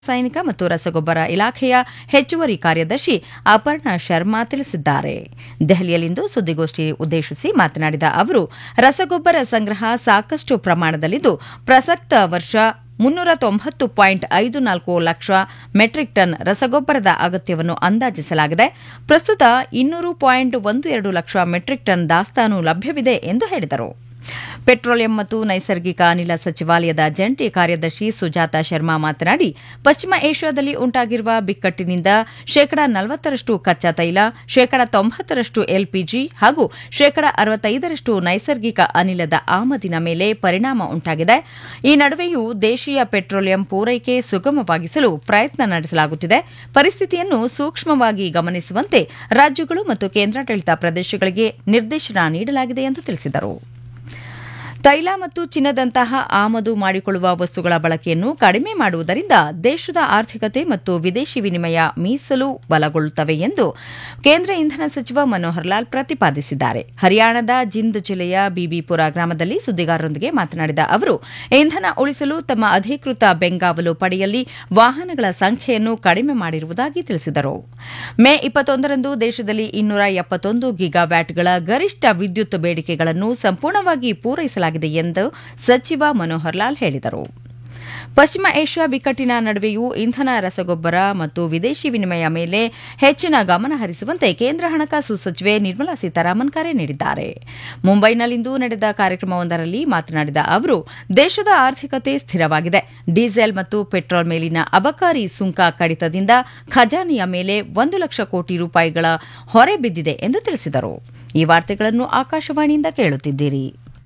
ರಾಸಾಯನಿಕ ಮತ್ತು ರಸಗೊಬ್ಬರ ಇಲಾಖೆಯ ಹೆಚ್ಚುವರಿ ಕಾರ್ಯದರ್ಶಿ ಅಪರ್ಣಾ ಶರ್ಮಾ ತಿಳಿಸಿದ್ದಾರೆ ದೆಹಲಿಯಲ್ಲಿಂದು ಸುದ್ದಿಗೋಷ್ಠಿ ಉದ್ದೇಶಿಸಿ ಮಾತನಾಡಿದ ಅವರು ರಸಗೊಬ್ಬರ ಸಂಗ್ರಹ ಸಾಕಷ್ಟು ಪ್ರಮಾಣದಲ್ಲಿದ್ದು ಪ್ರಸಕ್ತ ವರ್ಷ ಮುನ್ನೂರ ತೊಂಬತ್ತು ಪಾಯಿಂಟ್ ಐದು ನಾಲ್ಕು ಲಕ್ಷ ಮೆಟ್ರಿಕ್ ಟನ್ ರಸಗೊಬ್ಬರದ ಅಗತ್ಯವನ್ನು ಅಂದಾಜಿಸಲಾಗಿದೆ ಪ್ರಸ್ತುತ ಇನ್ನೂರು ಪಾಯಿಂಟ್ ಒಂದು ಎರಡು ಲಕ್ಷ ಮೆಟ್ರಿಕ್ ಟನ್ ದಾಸ್ತಾನು ಲಭ್ಯವಿದೆ ಎಂದು ಹೇಳಿದರು ಪೆಟ್ರೋಲಿಯಂ ಮತ್ತು ನೈಸರ್ಗಿಕ ಅನಿಲ ಸಚಿವಾಲಯದ ಜಂಟಿ ಕಾರ್ಯದರ್ಶಿ ಸುಜಾತಾ ಶರ್ಮಾ ಮಾತನಾಡಿ ಪಶ್ಚಿಮ ಏಷ್ಯಾದಲ್ಲಿ ಉಂಟಾಗಿರುವ ಬಿಕ್ಕಟ್ಟಿನಿಂದ ಶೇಕಡಾ ನಲವತ್ತರಷ್ಟು ಕಚ್ಚಾ ತೈಲ ಶೇಕಡಾ ತೊಂಬತ್ತರಷ್ಟು ಎಲ್ಪಿಜಿ ಹಾಗೂ ಶೇಕಡಾ ಅರವತ್ತೈದರಷ್ಟು ನೈಸರ್ಗಿಕ ಅನಿಲದ ಆಮದಿನ ಮೇಲೆ ಪರಿಣಾಮ ಉಂಟಾಗಿದೆ ಈ ನಡುವೆಯೂ ದೇಶೀಯ ಪೆಟ್ರೋಲಿಯಂ ಪೂರೈಕೆ ಸುಗಮವಾಗಿಸಲು ಪ್ರಯತ್ನ ನಡೆಸಲಾಗುತ್ತಿದೆ ಪರಿಸ್ಥಿತಿಯನ್ನು ಸೂಕ್ಷ್ಮವಾಗಿ ಗಮನಿಸುವಂತೆ ರಾಜ್ಯಗಳು ಮತ್ತು ಕೇಂದ್ರಾಡಳಿತ ಪ್ರದೇಶಗಳಿಗೆ ನಿರ್ದೇಶನ ನೀಡಲಾಗಿದೆ ಎಂದು ತಿಳಿಸಿದರು ತೈಲ ಮತ್ತು ಚಿನ್ನದಂತಹ ಆಮದು ಮಾಡಿಕೊಳ್ಳುವ ವಸ್ತುಗಳ ಬಳಕೆಯನ್ನು ಕಡಿಮೆ ಮಾಡುವುದರಿಂದ ದೇಶದ ಆರ್ಥಿಕತೆ ಮತ್ತು ವಿದೇಶಿ ವಿನಿಮಯ ಮೀಸಲು ಬಲಗೊಳ್ಳುತ್ತವೆ ಎಂದು ಕೇಂದ್ರ ಇಂಧನ ಸಚಿವ ಮನೋಹರ್ ಲಾಲ್ ಪ್ರತಿಪಾದಿಸಿದ್ದಾರೆ ಹರಿಯಾಣದ ಜಿಂದ್ ಜಿಲ್ಲೆಯ ಬಿಬಿಪುರ ಗ್ರಾಮದಲ್ಲಿ ಸುದ್ದಿಗಾರರೊಂದಿಗೆ ಮಾತನಾಡಿದ ಅವರು ಇಂಧನ ಉಳಿಸಲು ತಮ್ಮ ಅಧಿಕೃತ ಬೆಂಗಾವಲು ಪಡೆಯಲ್ಲಿ ವಾಹನಗಳ ಸಂಖ್ಯೆಯನ್ನು ಕಡಿಮೆ ಮಾಡಿರುವುದಾಗಿ ತಿಳಿಸಿದರು ಮೇ ಇಪ್ಪತ್ತೊಂದರಂದು ದೇಶದಲ್ಲಿ ಇನ್ನೂರ ಎಪ್ಪತ್ತೊಂದು ಗಿಗಾವ್ಯಾಟ್ಗಳ ಗರಿಷ್ಠ ವಿದ್ಯುತ್ ಬೇಡಿಕೆಗಳನ್ನು ಸಂಪೂರ್ಣವಾಗಿ ಪೂರೈಸಲಾಗಿದೆ ಎಂದು ಸಚಿವ ಮನೋಹರ್ ಲಾಲ್ ಹೇಳಿದರು ಪಶ್ಚಿಮ ಏಷ್ಯಾ ಬಿಕ್ಕಟ್ಟಿನ ನಡುವೆಯೂ ಇಂಧನ ರಸಗೊಬ್ಬರ ಮತ್ತು ವಿದೇಶಿ ವಿನಿಮಯ ಮೇಲೆ ಹೆಚ್ಚಿನ ಗಮನ ಹರಿಸುವಂತೆ ಕೇಂದ್ರ ಹಣಕಾಸು ಸಚಿವೆ ನಿರ್ಮಲಾ ಸೀತಾರಾಮನ್ ಕರೆ ನೀಡಿದ್ದಾರೆ ಮುಂಬೈನಲ್ಲಿಂದು ನಡೆದ ಕಾರ್ಯಕ್ರಮವೊಂದರಲ್ಲಿ ಮಾತನಾಡಿದ ಅವರು ದೇಶದ ಆರ್ಥಿಕತೆ ಸ್ಥಿರವಾಗಿದೆ ಡೀಸೆಲ್ ಮತ್ತು ಪೆಟ್ರೋಲ್ ಮೇಲಿನ ಅಬಕಾರಿ ಸುಂಕ ಕಡಿತದಿಂದ ಖಜಾನೆಯ ಮೇಲೆ ಒಂದು ಲಕ್ಷ ಕೋಟಿ ರೂಪಾಯಿಗಳ ಹೊರೆ ಬಿದ್ದಿದೆ ಎಂದು ತಿಳಿಸಿದರು ಈ ವಾರ್ತೆಗಳನ್ನು ಆಕಾಶವಾಣಿಯಿಂದ ಕೇಳುತ್ತಿದ್ದೀರಿ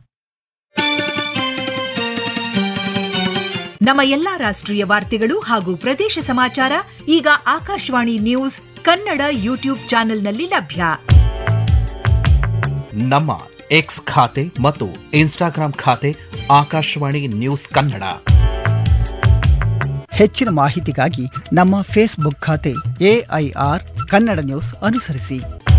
ನಮ್ಮ ಎಲ್ಲಾ ರಾಷ್ಟ್ರೀಯ ವಾರ್ತೆಗಳು ಹಾಗೂ ಪ್ರದೇಶ ಸಮಾಚಾರ ಈಗ ಆಕಾಶವಾಣಿ ನ್ಯೂಸ್ ಕನ್ನಡ ಯೂಟ್ಯೂಬ್ ಚಾನೆಲ್ನಲ್ಲಿ ಲಭ್ಯ ನಮ್ಮ ಎಕ್ಸ್ ಖಾತೆ ಮತ್ತು ಇನ್ಸ್ಟಾಗ್ರಾಂ ಖಾತೆ ಆಕಾಶವಾಣಿ ನ್ಯೂಸ್ ಕನ್ನಡ ಹೆಚ್ಚಿನ ಮಾಹಿತಿಗಾಗಿ ನಮ್ಮ ಫೇಸ್ಬುಕ್ ಖಾತೆ ಎಐಆರ್ ಕನ್ನಡ ನ್ಯೂಸ್ ಅನುಸರಿಸಿ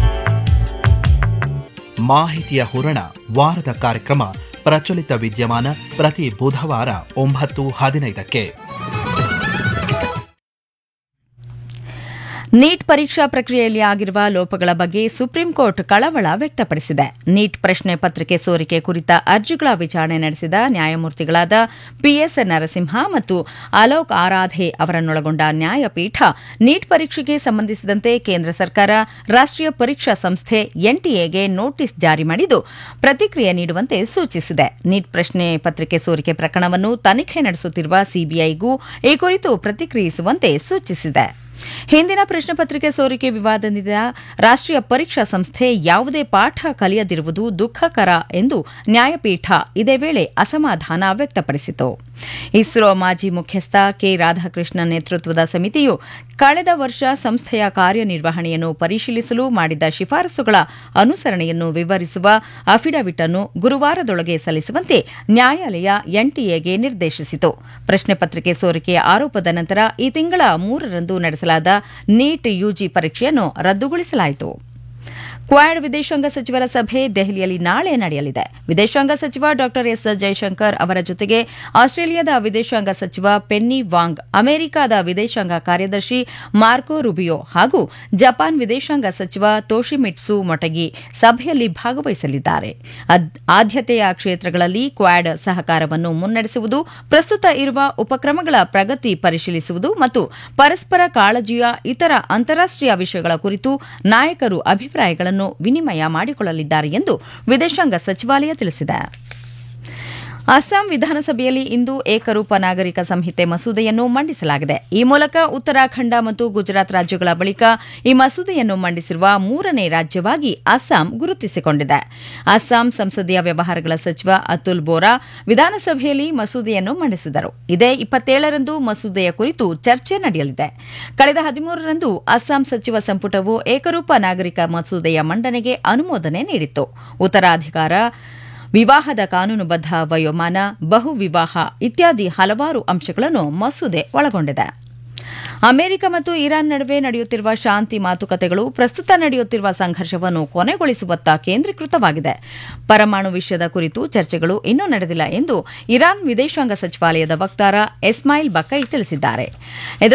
ಮಾಹಿತಿಯ ಹೂರಣ ವಾರದ ಕಾರ್ಯಕ್ರಮ ಪ್ರಚಲಿತ ವಿದ್ಯಮಾನ ಪ್ರತಿ ಬುಧವಾರ ಒಂಬತ್ತು ಹದಿನೈದಕ್ಕೆ ನೀಟ್ ಪರೀಕ್ಷಾ ಪ್ರಕ್ರಿಯೆಯಲ್ಲಿ ಆಗಿರುವ ಲೋಪಗಳ ಬಗ್ಗೆ ಸುಪ್ರೀಂ ಕೋರ್ಟ್ ಕಳವಳ ವ್ಯಕ್ತಪಡಿಸಿದೆ ನೀಟ್ ಪ್ರಶ್ನೆ ಪತ್ರಿಕೆ ಸೋರಿಕೆ ಕುರಿತ ಅರ್ಜಿಗಳ ವಿಚಾರಣೆ ನಡೆಸಿದ ನ್ಯಾಯಮೂರ್ತಿಗಳಾದ ಪಿಎಸ್ ನರಸಿಂಹ ಮತ್ತು ಅಲೋಕ್ ಆರಾಧೆ ಅವರನ್ನೊಳಗೊಂಡ ನ್ಯಾಯಪೀಠ ನೀಟ್ ಪರೀಕ್ಷೆಗೆ ಸಂಬಂಧಿಸಿದಂತೆ ಕೇಂದ್ರ ಸರ್ಕಾರ ರಾಷ್ಟೀಯ ಪರೀಕ್ಷಾ ಸಂಸ್ಥೆ ಎನ್ಟಿಎಗೆ ನೋಟಿಸ್ ಜಾರಿ ಮಾಡಿದ್ದು ಪ್ರತಿಕ್ರಿಯೆ ನೀಡುವಂತೆ ಸೂಚಿಸಿದೆ ನೀಟ್ ಪ್ರಶ್ನೆ ಪತ್ರಿಕೆ ಸೋರಿಕೆ ಪ್ರಕರಣವನ್ನು ತನಿಖೆ ನಡೆಸುತ್ತಿರುವ ಸಿಬಿಐಗೂ ಈ ಕುರಿತು ಪ್ರತಿಕ್ರಿಯಿಸುವಂತೆ ಸೂಚಿಸಿದೆ ಹಿಂದಿನ ಪ್ರಶ್ನೆ ಪತ್ರಿಕೆ ಸೋರಿಕೆ ವಿವಾದದಿಂದ ರಾಷ್ಟೀಯ ಪರೀಕ್ಷಾ ಸಂಸ್ಥೆ ಯಾವುದೇ ಪಾಠ ಕಲಿಯದಿರುವುದು ದುಃಖಕರ ಎಂದು ನ್ಯಾಯಪೀಠ ಇದೇ ವೇಳೆ ಅಸಮಾಧಾನ ವ್ಯಕ್ತಪಡಿಸಿತು ಇಸ್ರೋ ಮಾಜಿ ಮುಖ್ಯಸ್ಥ ಕೆ ರಾಧಾಕೃಷ್ಣನ್ ನೇತೃತ್ವದ ಸಮಿತಿಯು ಕಳೆದ ವರ್ಷ ಸಂಸ್ಥೆಯ ಕಾರ್ಯನಿರ್ವಹಣೆಯನ್ನು ಪರಿಶೀಲಿಸಲು ಮಾಡಿದ್ದ ಶಿಫಾರಸುಗಳ ಅನುಸರಣೆಯನ್ನು ವಿವರಿಸುವ ಅಫಿಡವಿಟ್ ಅನ್ನು ಗುರುವಾರದೊಳಗೆ ಸಲ್ಲಿಸುವಂತೆ ನ್ಯಾಯಾಲಯ ಎನ್ಟಿಎಗೆ ನಿರ್ದೇಶಿಸಿತು ಪ್ರಶ್ನೆ ಪತ್ರಿಕೆ ಸೋರಿಕೆಯ ಆರೋಪದ ನಂತರ ಈ ತಿಂಗಳ ಮೂರರಂದು ನಡೆಸಲಾದ ನೀಟ್ ಯುಜಿ ಪರೀಕ್ಷೆಯನ್ನು ರದ್ದುಗೊಳಿಸಲಾಯಿತು ಕ್ವಾಡ್ ವಿದೇಶಾಂಗ ಸಚಿವರ ಸಭೆ ದೆಹಲಿಯಲ್ಲಿ ನಾಳೆ ನಡೆಯಲಿದೆ ವಿದೇಶಾಂಗ ಸಚಿವ ಡಾ ಎಸ್ ಜೈಶಂಕರ್ ಅವರ ಜೊತೆಗೆ ಆಸ್ಟ್ರೇಲಿಯಾದ ವಿದೇಶಾಂಗ ಸಚಿವ ಪೆನ್ನಿ ವಾಂಗ್ ಅಮೆರಿಕದ ವಿದೇಶಾಂಗ ಕಾರ್ಯದರ್ಶಿ ಮಾರ್ಕೋ ರುಬಿಯೋ ಹಾಗೂ ಜಪಾನ್ ವಿದೇಶಾಂಗ ಸಚಿವ ತೋಶಿಮಿಟ್ಸು ಮೊಟಗಿ ಸಭೆಯಲ್ಲಿ ಭಾಗವಹಿಸಲಿದ್ದಾರೆ ಆದ್ಯತೆಯ ಕ್ಷೇತ್ರಗಳಲ್ಲಿ ಕ್ವಾಡ್ ಸಹಕಾರವನ್ನು ಮುನ್ನಡೆಸುವುದು ಪ್ರಸ್ತುತ ಇರುವ ಉಪಕ್ರಮಗಳ ಪ್ರಗತಿ ಪರಿಶೀಲಿಸುವುದು ಮತ್ತು ಪರಸ್ಪರ ಕಾಳಜಿಯ ಇತರ ಅಂತಾರಾಷ್ಟೀಯ ವಿಷಯಗಳ ಕುರಿತು ನಾಯಕರು ಅಭಿಪ್ರಾಯಗಳನ್ನು ವಿನಿಮಯ ಮಾಡಿಕೊಳ್ಳಲಿದ್ದಾರೆ ಎಂದು ವಿದೇಶಾಂಗ ಸಚಿವಾಲಯ ತಿಳಿಸಿದೆ ಅಸ್ಸಾಂ ವಿಧಾನಸಭೆಯಲ್ಲಿ ಇಂದು ಏಕರೂಪ ನಾಗರಿಕ ಸಂಹಿತೆ ಮಸೂದೆಯನ್ನು ಮಂಡಿಸಲಾಗಿದೆ ಈ ಮೂಲಕ ಉತ್ತರಾಖಂಡ ಮತ್ತು ಗುಜರಾತ್ ರಾಜ್ಯಗಳ ಬಳಿಕ ಈ ಮಸೂದೆಯನ್ನು ಮಂಡಿಸಿರುವ ಮೂರನೇ ರಾಜ್ಯವಾಗಿ ಅಸ್ಸಾಂ ಗುರುತಿಸಿಕೊಂಡಿದೆ ಅಸ್ಸಾಂ ಸಂಸದೀಯ ವ್ಯವಹಾರಗಳ ಸಚಿವ ಅತುಲ್ ಬೋರಾ ವಿಧಾನಸಭೆಯಲ್ಲಿ ಮಸೂದೆಯನ್ನು ಮಂಡಿಸಿದರು ಇದೇ ಇಪ್ಪತ್ತೇಳರಂದು ಮಸೂದೆಯ ಕುರಿತು ಚರ್ಚೆ ನಡೆಯಲಿದೆ ಕಳೆದ ಹದಿಮೂರರಂದು ಅಸ್ಸಾಂ ಸಚಿವ ಸಂಪುಟವು ಏಕರೂಪ ನಾಗರಿಕ ಮಸೂದೆಯ ಮಂಡನೆಗೆ ಅನುಮೋದನೆ ನೀಡಿತ್ತು ಉತ್ತರಾಧಿಕಾರ ವಿವಾಹದ ಕಾನೂನುಬದ್ಧ ವಯೋಮಾನ ಬಹು ವಿವಾಹ ಇತ್ಯಾದಿ ಹಲವಾರು ಅಂಶಗಳನ್ನು ಮಸೂದೆ ಒಳಗೊಂಡಿದೆ ಅಮೆರಿಕ ಮತ್ತು ಇರಾನ್ ನಡುವೆ ನಡೆಯುತ್ತಿರುವ ಶಾಂತಿ ಮಾತುಕತೆಗಳು ಪ್ರಸ್ತುತ ನಡೆಯುತ್ತಿರುವ ಸಂಘರ್ಷವನ್ನು ಕೊನೆಗೊಳಿಸುವತ್ತ ಕೇಂದ್ರೀಕೃತವಾಗಿದೆ ಪರಮಾಣು ವಿಷಯದ ಕುರಿತು ಚರ್ಚೆಗಳು ಇನ್ನೂ ನಡೆದಿಲ್ಲ ಎಂದು ಇರಾನ್ ವಿದೇಶಾಂಗ ಸಚಿವಾಲಯದ ವಕ್ತಾರ ಎಸ್ಮಾಯಿಲ್ ಬಕೈ ತಿಳಿಸಿದ್ದಾರೆ